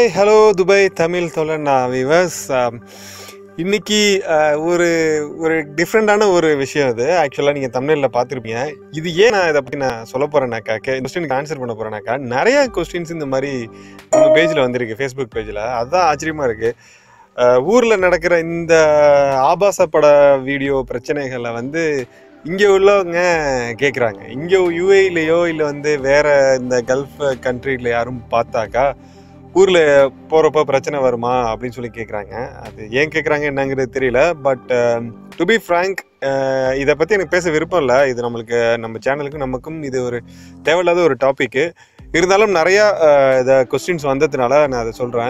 hi hello Dubai Tamil தோழன் நான் விவஸ் இன்னைக்கு அஹ், ஒரு ஒரு டிஃப்ரெண்டான ஒரு விஷயம் இது ஆக்சுவலாக நீங்கள் தமிழில் பார்த்துருப்பீங்க இது ஏன் நான் இதை பற்றி நான் சொல்ல போகிறேனாக்கா கே கொஸ்டினுக்கு ஆன்சர் பண்ண போகிறேனாக்கா நிறையா கொஸ்டின்ஸ் இந்த மாதிரி உங்கள் பேஜில் வந்திருக்கு ஃபேஸ்புக் பேஜில் அதுதான் ஆச்சரியமாக இருக்குது ஊரில் நடக்கிற இந்த ஆபாச பட வீடியோ பிரச்சனைகளை வந்து இங்கே உள்ளவங்க கேட்குறாங்க இங்கே யூஏலையோ இல்லை வந்து வேற இந்த கல்ஃப் கண்ட்ரியில் யாரும் பார்த்தாக்கா ஊரில் போகிறப்ப பிரச்சனை வருமா அப்படின்னு சொல்லி கேட்குறாங்க அது ஏன் கேட்குறாங்க என்னங்கிறது தெரியல பட் டு பி ஃப்ரேங்க் இதை பற்றி எனக்கு பேச விருப்பம் இல்லை இது நம்மளுக்கு நம்ம சேனலுக்கு நமக்கும் இது ஒரு தேவையில்லாத ஒரு டாப்பிக்கு இருந்தாலும் நிறையா அஹ், இதை கொஸ்டின்ஸ் வந்ததுனால நான் அதை சொல்கிறேன்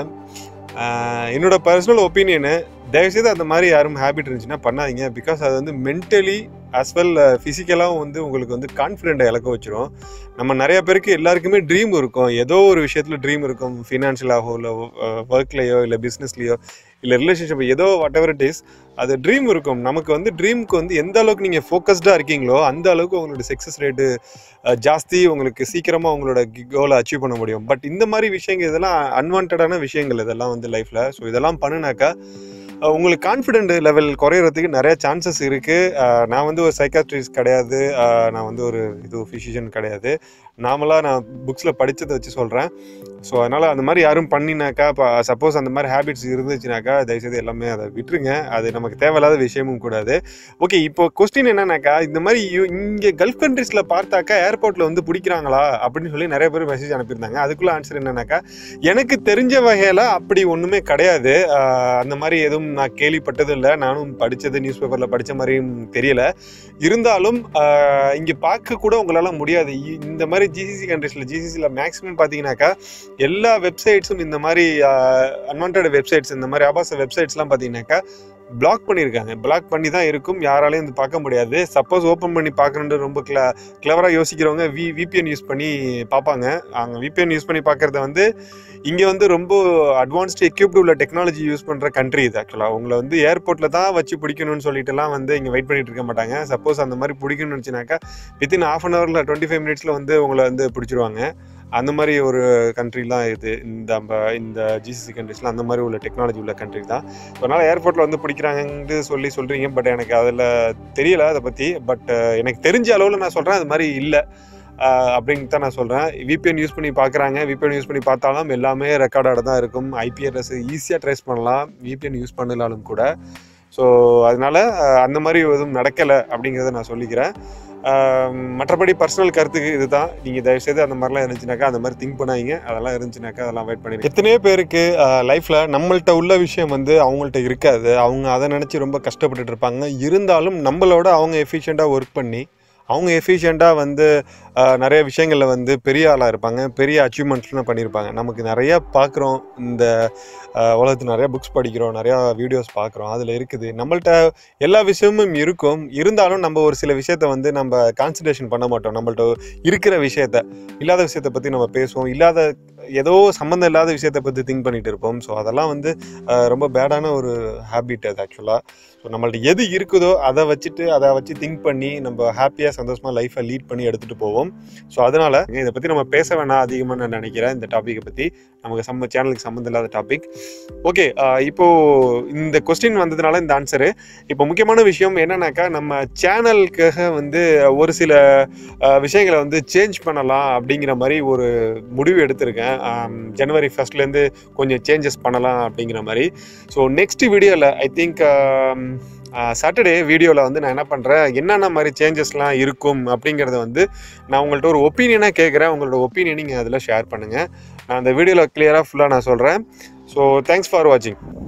என்னோட பர்சனல் ஒப்பீனியனு தயவுசெய்து அந்த மாதிரி யாரும் ஹேபிட் இருந்துச்சுன்னா பண்ணாதீங்க பிகாஸ் அது வந்து மென்டலி as வெல் ஃபிசிக்கலாகவும் வந்து உங்களுக்கு வந்து கான்ஃபிடென்ட்டை இழக்க வச்சிரும் நம்ம நிறைய பேருக்கு எல்லாருக்குமே ட்ரீம் இருக்கும் ஏதோ ஒரு விஷயத்தில் ட்ரீம் இருக்கும் ஃபினான்ஷியலாகவோ இல்லை ஒர்க்லேயோ இல்லை பிஸ்னஸ்லேயோ இல்லை ரிலேஷன்ஷிப் ஏதோ வாட் எவர் இட் இஸ் அது ட்ரீம் இருக்கும் நமக்கு வந்து ட்ரீமுக்கு வந்து எந்த அளவுக்கு நீங்கள் ஃபோக்கஸ்டாக இருக்கீங்களோ அந்த அளவுக்கு உங்களோட சக்ஸஸ் ரேட்டு ஜாஸ்தி உங்களுக்கு சீக்கிரமாக உங்களோட கோலை அச்சீவ் பண்ண முடியும் பட் இந்த மாதிரி விஷயங்கள் இதெல்லாம் அன்வான்டான விஷயங்கள் இதெல்லாம் வந்து லைஃப்பில் ஸோ இதெல்லாம் பண்ணுனாக்கா அஹ் உங்களுக்கு கான்ஃபிடென்ட் லெவல் குறையிறதுக்கு நிறைய சான்சஸ் இருக்குது நான் வந்து ஒரு சைக்காட்ரிஸ்ட் கிடையாது அஹ் நான் வந்து ஒரு இது ஃபிசிஷியன் கிடையாது நாமளாக நான் புக்ஸில் படித்ததை வச்சு சொல்கிறேன் ஸோ அதனால் அந்த மாதிரி யாரும் பண்ணினாக்கா இப்போ சப்போஸ் அந்த மாதிரி ஹேபிட்ஸ் இருந்துச்சுனாக்கா தயவுசெய்து எல்லாமே அதை விட்டுருங்க அது நமக்கு தேவையில்லாத விஷயமும் கூடாது ஓகே இப்போ கொஸ்டின் என்னன்னாக்கா இந்த மாதிரி இங்கே கல்ஃப் கண்ட்ரீஸில் பார்த்தாக்கா ஏர்போர்ட்டில் வந்து பிடிக்கிறாங்களா அப்படின்னு சொல்லி நிறைய பேர் மெசேஜ் அனுப்பியிருந்தாங்க அதுக்குள்ள ஆன்சர் என்னன்னாக்கா எனக்கு தெரிஞ்ச வகையில் அப்படி ஒன்றுமே கிடையாது ஆஹ் அந்த மாதிரி எதுவும் நான் கேள்விப்பட்டது இல்லை நானும் படித்தது நியூஸ் பேப்பரில் படித்த மாதிரியும் தெரியல இருந்தாலும் இங்கே பார்க்க கூட உங்களால் முடியாது இ- இந்த மாதிரி ஜிசிசி கண்ட்ரீஸில் ஜிசிசியில் மேக்ஸிமம் பார்த்தீங்கன்னாக்கா எல்லா வெப்சைட்ஸும் இந்த மாதிரி அன்வான்ட் வெப்சைட்ஸ் இந்த மாதிரி ஆபாச வெப்சைட்ஸ்லாம் பார்த்தீங்கன்னாக்கா பிளாக் பண்ணியிருக்காங்க பிளாக் பண்ணி தான் இருக்கும் யாராலையும் வந்து பார்க்க முடியாது சப்போஸ் ஓப்பன் பண்ணி பார்க்கணுன்ட்டு ரொம்ப கிள கிளவராக யோசிக்கிறவங்க வி விபிஎன் யூஸ் பண்ணி பார்ப்பாங்க அவங்க விபிஎன் யூஸ் பண்ணி பார்க்குறத வந்து இங்கே வந்து ரொம்ப அட்வான்ஸ்டு எக்யூப்டு உள்ள டெக்னாலஜி யூஸ் பண்ணுற கண்ட்ரி இது ஆக்சுவலாக உங்களை வந்து ஏர்போர்ட்டில் தான் வச்சு பிடிக்கணும்னு சொல்லிட்டுலாம் வந்து இங்கே வெயிட் பண்ணிட்டு இருக்க மாட்டாங்க சப்போஸ் அந்த மாதிரி பிடிக்கணும்னு நினச்சினாக்கா வித்தின் ஹாஃப் அன் ஹவரில் டுவெண்ட்டி ஃபைவ் மினிட்ஸில் வந்து உங்களை வந்து பிடிச்சிருவாங்க அந்த மாதிரி ஒரு கண்ட்ரிலாம் இது இந்த நம்ம இந்த ஜிசிசி கண்ட்ரிஸ்லாம் அந்த மாதிரி உள்ள டெக்னாலஜி உள்ள கண்ட்ரி தான் ஸோ அதனால் ஏர்போர்ட்டில் வந்து பிடிக்கிறாங்கன்னு சொல்லி சொல்கிறீங்க பட் எனக்கு அதில் தெரியல அதை பற்றி பட் எனக்கு தெரிஞ்ச அளவில் நான் சொல்கிறேன் அது மாதிரி இல்லை அப்படின்னு தான் நான் சொல்கிறேன் விபிஎன் யூஸ் பண்ணி பார்க்குறாங்க விபிஎன் யூஸ் பண்ணி பார்த்தாலும் எல்லாமே ரெக்கார்டாக தான் இருக்கும் ஐபி அட்ரஸ் ஈஸியாக ட்ரேஸ் பண்ணலாம் விபிஎன் யூஸ் பண்ணலாலும் கூட ஸோ அதனால அஹ், அந்த மாதிரி எதுவும் நடக்கலை அப்படிங்கிறத நான் சொல்லிக்கிறேன் அஹ், மற்றபடி பர்சனல் கருத்துக்கு இதுதான் நீங்கள் தயவுசெய்து அந்த மாதிரிலாம் இருந்துச்சுனாக்கா அந்த மாதிரி திங்க் பண்ணாதீங்க அதெல்லாம் இருந்துச்சுனாக்கா அதெல்லாம் வெயிட் பண்ணி எத்தனையோ பேருக்கு லைஃப்பில் நம்மள்ட்ட உள்ள விஷயம் வந்து அவங்கள்ட்ட இருக்காது அவங்க அதை நினச்சி ரொம்ப கஷ்டப்பட்டுட்டு இருப்பாங்க இருந்தாலும் நம்மளோட அவங்க எஃபிஷியண்ட்டாக ஒர்க் பண்ணி அவங்க எஃபிஷியண்ட்டாக வந்து அஹ், நிறைய விஷயங்களில் வந்து பெரிய ஆளாக இருப்பாங்க பெரிய அச்சீவ்மெண்ட்ஸ்லாம் பண்ணியிருப்பாங்க நமக்கு நிறைய பார்க்குறோம் இந்த அஹ், உலகத்துல நிறைய புக்ஸ் படிக்கிறோம் நிறையா வீடியோஸ் பார்க்குறோம் அதில் இருக்குது நம்மள்ட்ட எல்லா விஷயமும் இருக்கும் இருந்தாலும் நம்ம ஒரு சில விஷயத்த வந்து நம்ம கான்சன்ட்ரேஷன் பண்ண மாட்டோம் நம்மள்ட்ட இருக்கிற விஷயத்த இல்லாத விஷயத்தை பற்றி நம்ம பேசுவோம் இல்லாத ஏதோ சம்மந்தம் இல்லாத விஷயத்தை பற்றி திங்க் பண்ணிட்டு இருப்போம் ஸோ அதெல்லாம் வந்து அஹ், ரொம்ப பேடான ஒரு ஹேபிட் அது ஆக்சுவலாக ஸோ நம்மள்ட்ட எது இருக்குதோ அதை வச்சுட்டு அதை வச்சு திங்க் பண்ணி நம்ம ஹாப்பியாக சந்தோஷமாக லைஃப்பை லீட் பண்ணி எடுத்துகிட்டு போவோம் ஸோ அதனால் இதை பற்றி நம்ம பேச வேணாம் அதிகமாக நான் நினைக்கிறேன் இந்த டாப்பிக்கை பற்றி நமக்கு சம்ம சேனலுக்கு சம்மந்தம் இல்லாத டாபிக் ஓகே இப்போ இந்த கொஸ்டின் வந்ததுனால இந்த ஆன்சரு இப்போ முக்கியமான விஷயம் என்னன்னாக்கா நம்ம சேனலுக்காக வந்து ஒரு சில அஹ், விஷயங்களை வந்து சேஞ்ச் பண்ணலாம் அப்படிங்கிற மாதிரி ஒரு முடிவு எடுத்திருக்கேன் ஆம், ஜனவரி ஃபர்ஸ்ட்லேருந்து கொஞ்சம் சேஞ்சஸ் பண்ணலாம் அப்படிங்கிற மாதிரி ஸோ நெக்ஸ்ட் வீடியோவில் ஐ திங்க் சாட்டர்டே வீடியோவில் வந்து நான் என்ன பண்ணுறேன் என்னென்ன மாதிரி சேஞ்சஸ்லாம் இருக்கும் அப்படிங்கிறத வந்து நான் உங்கள்கிட்ட ஒரு ஒப்பீனியனாக கேட்குறேன் உங்களோட ஒப்பீனியன் நீங்கள் அதில் ஷேர் பண்ணுங்கள் நான் அந்த வீடியோவில் கிளியராக ஃபுல்லாக நான் சொல்கிறேன் ஸோ தேங்க்ஸ் ஃபார் வாட்சிங்